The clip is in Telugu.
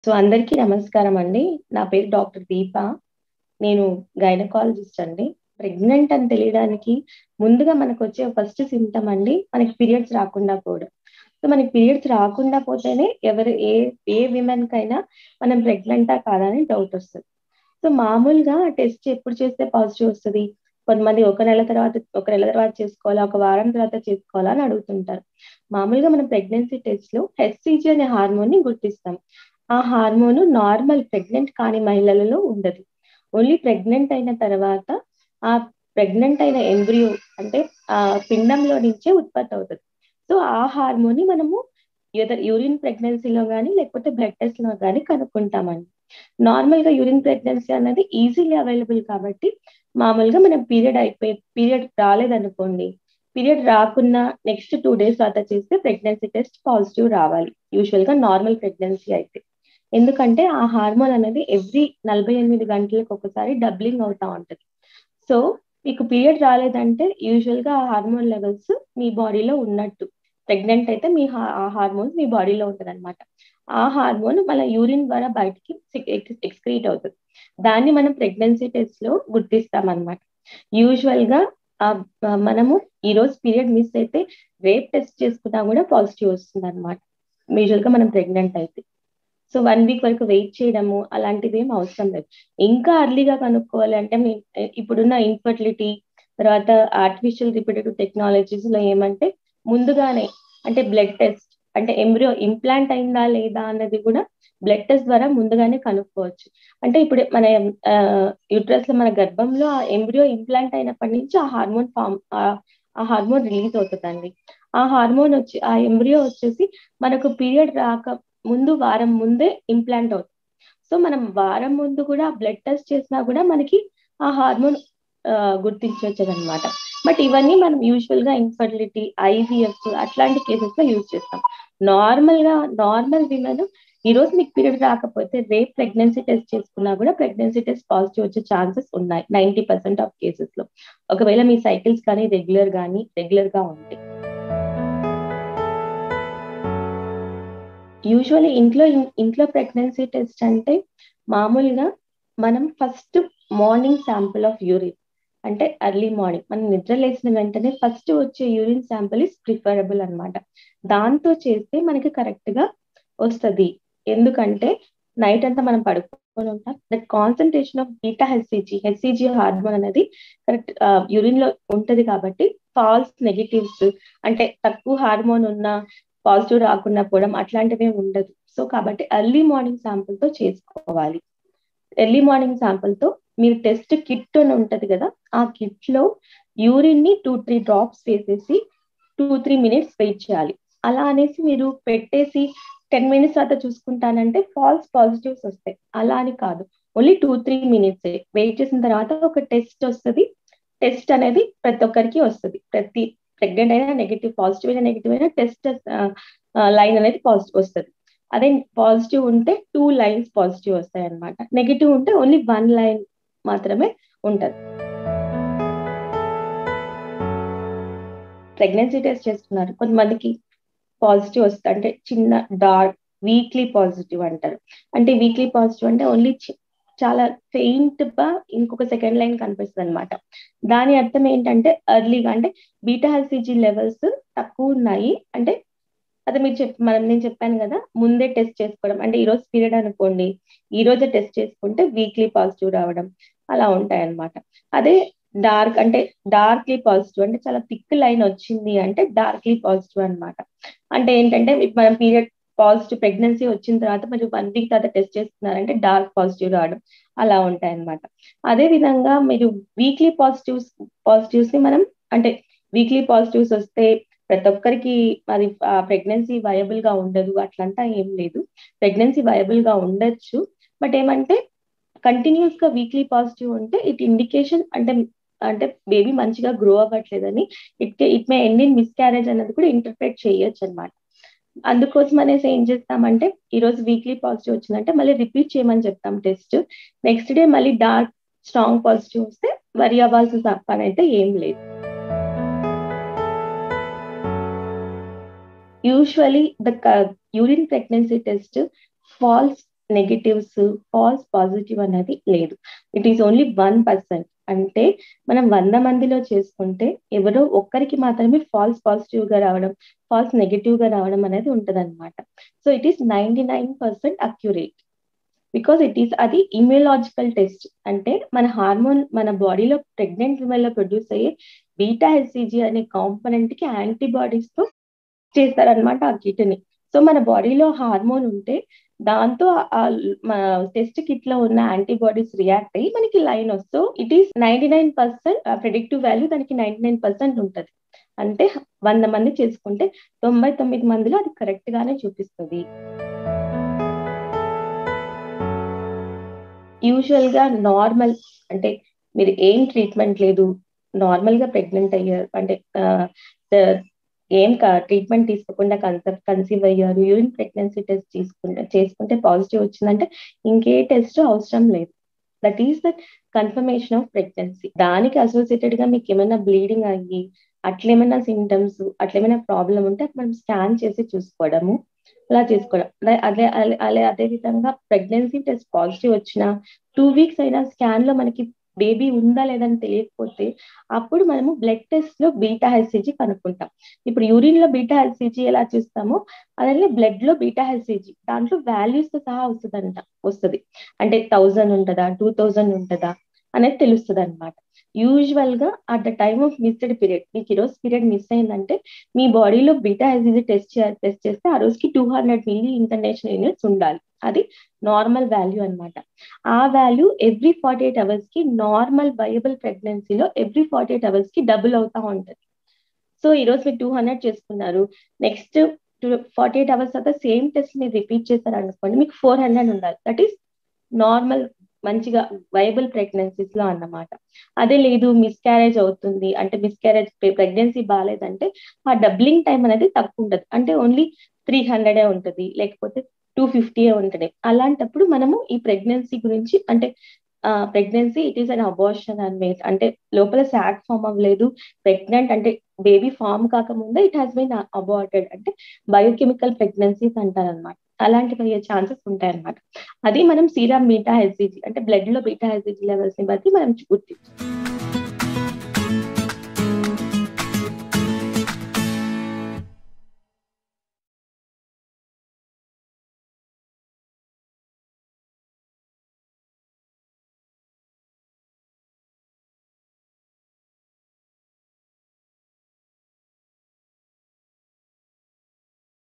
సో అందరికీ నమస్కారం అండి నా పేరు డాక్టర్ దీప నేను గైనకాలజిస్ట్ అండి ప్రెగ్నెంట్ అని తెలియడానికి ముందుగా మనకు వచ్చే ఫస్ట్ సిమ్టమ్ అండి మనకి పీరియడ్స్ రాకుండా పోవడం సో మనకి పీరియడ్స్ రాకుండా పోతేనే ఎవరు ఏ ఏ విమెన్ కైనా మనం ప్రెగ్నెంటా కాదా అని డౌట్ వస్తుంది సో మామూలుగా టెస్ట్ ఎప్పుడు చేస్తే పాజిటివ్ వస్తుంది కొంతమంది ఒక నెల తర్వాత ఒక నెల తర్వాత చేసుకోవాలా ఒక వారం తర్వాత చేసుకోవాలా అని అడుగుతుంటారు మామూలుగా మనం ప్రెగ్నెన్సీ టెస్ట్ లో హెచ్సిజి అనే హార్మోన్ ని గుర్తిస్తాం ఆ హార్మోన్ నార్మల్ ప్రెగ్నెంట్ కాని మహిళలలో ఉండదు ఓన్లీ ప్రెగ్నెంట్ అయిన తర్వాత ఆ ప్రెగ్నెంట్ అయిన ఎంబ్రియో అంటే ఆ పిండంలో నుంచే ఉత్పత్తి అవుతుంది సో ఆ హార్మోన్ ని మనము యూరిన్ ప్రెగ్నెన్సీలో కానీ లేకపోతే బ్లడ్ టెస్ట్ లో కానీ కనుక్కుంటామండి నార్మల్ గా యూరిన్ ప్రెగ్నెన్సీ అనేది ఈజీలీ అవైలబుల్ కాబట్టి మామూలుగా మనం పీరియడ్ అయిపోయి పీరియడ్ రాలేదనుకోండి పీరియడ్ రాకున్నా నెక్స్ట్ టూ డేస్ తర్వాత చేస్తే ప్రెగ్నెన్సీ టెస్ట్ పాజిటివ్ రావాలి యూజువల్ గా నార్మల్ ప్రెగ్నెన్సీ అయితే ఎందుకంటే ఆ హార్మోన్ అనేది ఎవ్రీ నలభై ఎనిమిది గంటలకు ఒకసారి డబ్లింగ్ అవుతా ఉంటది సో మీకు పీరియడ్ రాలేదంటే యూజువల్ గా ఆ హార్మోన్ లెవెల్స్ మీ బాడీలో ఉన్నట్టు ప్రెగ్నెంట్ అయితే మీ ఆ హార్మోన్స్ మీ బాడీలో ఉంటుంది అనమాట ఆ హార్మోన్ మన యూరిన్ ద్వారా బయటికి ఎక్స్క్రీట్ అవుతుంది దాన్ని మనం ప్రెగ్నెన్సీ టెస్ట్ లో గుర్తిస్తాం అనమాట యూజువల్ గా మనము ఈ రోజు పీరియడ్ మిస్ అయితే రేప్ టెస్ట్ చేసుకున్నా కూడా పాజిటివ్ వస్తుంది అనమాట యూజువల్ గా మనం ప్రెగ్నెంట్ అయితే సో వన్ వీక్ వరకు వెయిట్ చేయడము అలాంటివి ఏం అవసరం లేదు ఇంకా అర్లీగా కనుక్కోవాలి అంటే మీ ఇప్పుడున్న ఇన్ఫర్టిలిటీ తర్వాత ఆర్టిఫిషియల్ రిపీటెటివ్ టెక్నాలజీస్ లో ఏమంటే ముందుగానే అంటే బ్లడ్ టెస్ట్ అంటే ఎంబ్రియో ఇంప్లాంట్ అయిందా లేదా అన్నది కూడా బ్లడ్ టెస్ట్ ద్వారా ముందుగానే కనుక్కోవచ్చు అంటే ఇప్పుడు మన యూట్రస్ లో మన గర్భంలో ఆ ఎంబ్రియో ఇంప్లాంట్ అయినప్పటి నుంచి ఆ హార్మోన్ ఫామ్ ఆ హార్మోన్ రిలీజ్ అవుతుందండి ఆ హార్మోన్ వచ్చి ఆ ఎంబ్రియో వచ్చేసి మనకు పీరియడ్ రాక ముందు వారం ముందే ఇంప్లాంట్ అవుతుంది సో మనం వారం ముందు కూడా బ్లడ్ టెస్ట్ చేసినా కూడా మనకి ఆ హార్మోన్ గుర్తించవచ్చు అనమాట బట్ ఇవన్నీ మనం యూజువల్ గా ఇన్ఫర్టిలిటీ ఐవీఎఫ్ అట్లాంటి కేసెస్ లో యూజ్ చేస్తాం నార్మల్ గా నార్మల్ విమెన్ ఈ రోజు మీకు పీరియడ్ రాకపోతే రేపు ప్రెగ్నెన్సీ టెస్ట్ చేసుకున్నా కూడా ప్రెగ్నెన్సీ టెస్ట్ పాజిటివ్ వచ్చే ఛాన్సెస్ ఉన్నాయి నైన్టీ పర్సెంట్ ఆఫ్ కేసెస్ లో ఒకవేళ మీ సైకిల్స్ కానీ రెగ్యులర్ కానీ రెగ్యులర్ గా ఉంటాయి యూజువల్లీ ఇంట్లో ఇంట్లో ప్రెగ్నెన్సీ టెస్ట్ అంటే మామూలుగా మనం first morning sample of urine అంటే ఎర్లీ మార్నింగ్ మనం నిద్ర లేచిన వెంటనే ఫస్ట్ వచ్చే యూరిన్ శాంపుల్ ఇస్ ప్రిఫరబుల్ అనమాట దాంతో చేస్తే మనకి కరెక్ట్ గా వస్తుంది ఎందుకంటే నైట్ అంతా మనం పడుకొని ఉంటాం that concentration of beta HCG HCG hormone అనేది కరెక్ట్ యూరిన్ లో ఉంటది కాబట్టి ఫాల్స్ నెగిటివ్స్ అంటే తక్కువ హార్మోన్ ఉన్న పాజిటివ్ రాకుండా పోవడం అట్లాంటివి ఉండదు సో కాబట్టి ఎర్లీ మార్నింగ్ శాంపుల్ తో చేసుకోవాలి ఎర్లీ మార్నింగ్ శాంపుల్ తో మీరు టెస్ట్ కిట్ అని ఉంటది కదా ఆ కిట్ లో యూరిన్ ని టూ త్రీ డ్రాప్స్ వేసేసి టూ త్రీ మినిట్స్ వెయిట్ చేయాలి అలా అనేసి మీరు పెట్టేసి టెన్ మినిట్స్ తర్వాత చూసుకుంటానంటే ఫాల్స్ పాజిటివ్స్ వస్తాయి అలా అని కాదు only two three minutes wait చేసిన తర్వాత ఒక టెస్ట్ వస్తుంది టెస్ట్ అనేది ప్రతి ఒక్కరికి వస్తుంది ప్రతి ప్రెగ్నెంట్ అయినా నెగిటివ్ పాజిటివ్ అయినా నెగిటివ్ అయినా టెస్ట్ లైన్ అనేది పాజిటివ్ వస్తుంది అదే పాజిటివ్ ఉంటే టూ లైన్స్ పాజిటివ్ వస్తాయి అనమాట నెగిటివ్ ఉంటే ఓన్లీ వన్ లైన్ మాత్రమే ఉంటది ప్రెగ్నెన్సీ టెస్ట్ చేస్తున్నారు కొంతమందికి పాజిటివ్ వస్తుంది అంటే చిన్న డార్క్ వీక్లీ పాజిటివ్ అంటారు అంటే వీక్లీ పాజిటివ్ అంటే ఓన్లీ చాలా ఫెయింట్ గా ఇంకొక సెకండ్ లైన్ కనిపిస్తుంది అనమాట దాని అర్థం ఏంటంటే ఎర్లీగా అంటే బీటా హెల్సిజీ లెవెల్స్ తక్కువ ఉన్నాయి అంటే అదే మీరు చెప్ మనం నేను చెప్పాను కదా ముందే టెస్ట్ చేసుకోవడం అంటే ఈ రోజు పీరియడ్ అనుకోండి ఈ రోజే టెస్ట్ చేసుకుంటే వీక్లీ పాజిటివ్ రావడం అలా ఉంటాయి అనమాట అదే డార్క్ అంటే డార్క్లీ పాజిటివ్ అంటే చాలా థిక్ లైన్ వచ్చింది అంటే డార్క్లీ పాజిటివ్ అనమాట అంటే ఏంటంటే మనం పీరియడ్ పాజిటివ్ ప్రెగ్నెన్సీ వచ్చిన తర్వాత మీరు వన్ వీక్ తర్వాత టెస్ట్ చేస్తున్నారంటే డార్క్ పాజిటివ్ రావడం అలా ఉంటాయి అనమాట అదే విధంగా మీరు వీక్లీ పాజిటివ్స్ పాజిటివ్స్ ని మనం అంటే వీక్లీ పాజిటివ్స్ వస్తే ప్రతి ఒక్కరికి అది ప్రెగ్నెన్సీ వయబుల్ గా ఉండదు అట్లంతా ఏం లేదు ప్రెగ్నెన్సీ వయబుల్ గా ఉండొచ్చు బట్ ఏమంటే కంటిన్యూస్ గా వీక్లీ పాజిటివ్ ఉంటే ఇట్ ఇండికేషన్ అంటే అంటే బేబీ మంచిగా గ్రో అవ్వట్లేదని it it may end in miscarriage అనేది కూడా ఇంటర్ప్రెట్ చేయొచ్చు అనమాట అందుకోసం అనేసి ఏం చేస్తామంటే ఈ రోజు వీక్లీ పాజిటివ్ వచ్చిందంటే మళ్ళీ రిపీట్ చేయమని చెప్తాం టెస్ట్ నెక్స్ట్ డే మళ్ళీ డార్క్ స్ట్రాంగ్ పాజిటివ్ వస్తే వరి అవ్వాల్సిన పని అయితే ఏం లేదు usually the urine pregnancy test false negatives false positive అనేది లేదు it is only one percent అంటే మనం వంద మందిలో చేసుకుంటే ఎవరో ఒక్కరికి మాత్రమే ఫాల్స్ పాజిటివ్ గా రావడం ఫాల్స్ నెగిటివ్ గా రావడం అనేది ఉంటది అనమాట so it is ninety nine percent accurate because it is అది ఇమ్యూలాజికల్ టెస్ట్ అంటే మన హార్మోన్ మన బాడీలో ప్రెగ్నెంట్ విమెన్ లో ప్రొడ్యూస్ అయ్యే బీటా హెచ్సిజి అనే కాంపనెంట్ కి యాంటీబాడీస్ తో చేస్తారనమాట ఆ కిట్ ని సో మన బాడీలో హార్మోన్ ఉంటే దాంతో మన టెస్ట్ కిట్ లో ఉన్న యాంటీబాడీస్ రియాక్ట్ అయ్యి మనకి లైన్ వస్తూ it is ninety nine percent predictive value దానికి నైన్టీ నైన్ పర్సెంట్ ఉంటది అంటే వంద మంది చేసుకుంటే తొంభై తొమ్మిది మందిలో అది కరెక్ట్ గానే చూపిస్తుంది యూజువల్ గా నార్మల్ అంటే మీరు ఏం ట్రీట్మెంట్ లేదు నార్మల్ గా ప్రెగ్నెంట్ అయ్యారు అంటే ఏం ట్రీట్మెంట్ తీసుకోకుండా కన్సెప్ట్ కన్సీవ్ అయ్యారు యూరిన్ ప్రెగ్నెన్సీ టెస్ట్ తీసుకుంటే చేసుకుంటే పాజిటివ్ వచ్చిందంటే ఇంకే టెస్ట్ అవసరం లేదు that is the confirmation of pregnancy దానికి అసోసియేటెడ్ గా మీకు ఏమైనా బ్లీడింగ్ అయ్యి అట్లేమైనా సిమ్టమ్స్ అట్లేమైనా ప్రాబ్లం ఉంటే మనం స్కాన్ చేసి చూసుకోవడము అలా చేసుకోవడం అదే అదే అదే విధంగా ప్రెగ్నెన్సీ టెస్ట్ పాజిటివ్ వచ్చిన టూ వీక్స్ అయినా స్కాన్ లో మనకి బేబీ ఉందా లేదని తెలియకపోతే అప్పుడు మనము బ్లడ్ టెస్ట్ లో బీటా హెచ్సిజీ కనుక్కుంటాం ఇప్పుడు యూరిన్ లో బీటా హెచ్సిజీ ఎలా చూస్తామో అలాగే బ్లడ్ లో బీటా హెచ్సిజీ దాంట్లో వాల్యూస్ తో సహా వస్తుందంట వస్తుంది అంటే థౌజండ్ ఉంటుందా టూ థౌజండ్ ఉంటుందా అనేది తెలుస్తుంది అనమాట యూజువల్ గా at the time of missed period మీకు ఈరోజు పీరియడ్ మిస్ అయిందంటే మీ బాడీలో బీటా హెచ్సిజీ టెస్ట్ టెస్ట్ చేస్తే ఆ రోజుకి two hundred milli international units ఉండాలి అది నార్మల్ వాల్యూ అనమాట ఆ value every forty eight hours కి నార్మల్ వయబుల్ ప్రెగ్నెన్సీలో ఎవ్రీ ఫార్టీ ఎయిట్ అవర్స్ కి డబుల్ అవుతా ఉంటది సో ఈ రోజు మీరు టూ హండ్రెడ్ చేసుకున్నారు నెక్స్ట్ ఫార్టీ ఎయిట్ అవర్స్ తర్వాత సేమ్ టెస్ట్ మీరు రిపీట్ చేశారు అనుకోండి మీకు ఫోర్ హండ్రెడ్ ఉండాలి దట్ ఈస్ నార్మల్ మంచిగా వైబుల్ ప్రెగ్నెన్సీస్ లో అన్నమాట అదే లేదు మిస్క్యారేజ్ అవుతుంది అంటే మిస్క్యారేజ్ ప్రెగ్నెన్సీ బాగాలేదంటే ఆ డబ్లింగ్ టైం అనేది తక్కువ ఉంటుంది అంటే ఓన్లీ త్రీ హండ్రెడే ఉంటుంది లేకపోతే టూ ఫిఫ్టీ ఉంటుంది అలాంటప్పుడు మనము ఈ ప్రెగ్నెన్సీ గురించి అంటే pregnancy it is an abortion unmade అంటే లోపల సాక్ ఫామ్ అవ్వలేదు ప్రెగ్నెంట్ అంటే బేబీ ఫామ్ కాకముందే ఇట్ హాస్ బీన్ అబార్టెడ్ అంటే బయోకెమికల్ ప్రెగ్నెన్సీస్ అంటారనమాట అలాంటివి అయ్యే ఛాన్సెస్ ఉంటాయి అనమాట అది మనం సీరం బీటా హెచ్సిజీ అంటే బ్లడ్ లో బీటా హెచ్సిజీ లెవెల్స్ ని బట్టి మనం గుర్తించాం